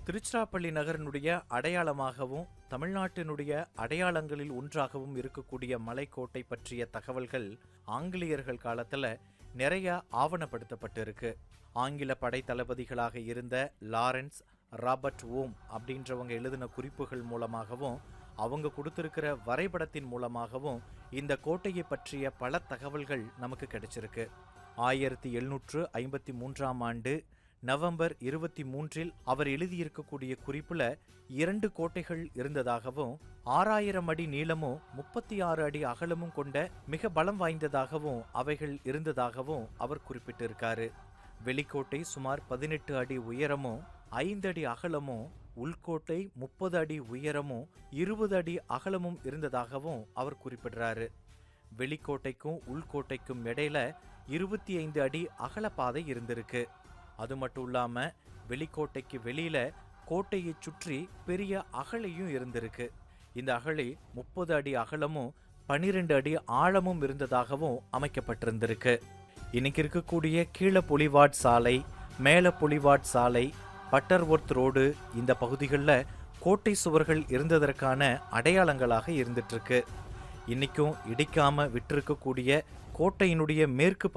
திருச்சிராப்பள்ளி நகரினுடைய அடையாளமாகவும் தமிழ்நாட்டினுடைய அடையாளங்களில் ஒன்றாகவும் இருக்கக்கூடிய மலைக்கோட்டை பற்றிய தகவல்கள் ஆங்கிலேயர்கள் காலத்துல நிறைய ஆவணப்படுத்தப்பட்டிருக்கு ஆங்கில படை தளபதிகளாக இருந்த லாரன்ஸ் ராபர்ட் ஓம் அப்படின்றவங்க எழுதின குறிப்புகள் மூலமாகவும் அவங்க கொடுத்திருக்கிற வரைபடத்தின் மூலமாகவும் இந்த கோட்டையை பற்றிய பல தகவல்கள் நமக்கு கிடைச்சிருக்கு ஆயிரத்தி எழுநூற்று ஐம்பத்தி மூன்றாம் ஆண்டு நவம்பர் இருபத்தி மூன்றில் அவர் எழுதியிருக்கக்கூடிய குறிப்புல இரண்டு கோட்டைகள் இருந்ததாகவும் ஆறாயிரம் அடி நீளமும் முப்பத்தி ஆறு அடி அகலமும் கொண்ட மிக பலம் வாய்ந்ததாகவும் அவைகள் இருந்ததாகவும் அவர் குறிப்பிட்டிருக்காரு வெளிக்கோட்டை சுமார் பதினெட்டு அடி உயரமும் ஐந்து அடி அகலமும் உள்கோட்டை முப்பது அடி உயரமும் இருபது அடி அகலமும் இருந்ததாகவும் அவர் குறிப்பிடுறாரு வெளிக்கோட்டைக்கும் உள்கோட்டைக்கும் இடையில இருபத்தி ஐந்து அடி அகலப்பாதை இருந்திருக்கு அது மட்டும் இல்லாம வெளிக்கோட்டைக்கு வெளியில கோட்டையை சுற்றி பெரிய அகழியும் இருந்திருக்கு இந்த அகழி முப்பது அடி அகலமும் பனிரெண்டு அடி ஆழமும் இருந்ததாகவும் அமைக்கப்பட்டிருந்திருக்கு இன்னைக்கு இருக்கக்கூடிய கீழ புலிவாட் சாலை மேல புலிவாட் சாலை பட்டர்வொர்த் ரோடு இந்த பகுதிகளில் கோட்டை சுவர்கள் இருந்ததற்கான அடையாளங்களாக இருந்துட்டு இருக்கு இன்னைக்கும் இடிக்காம விட்டிருக்கக்கூடிய கோட்டையினுடைய மேற்கு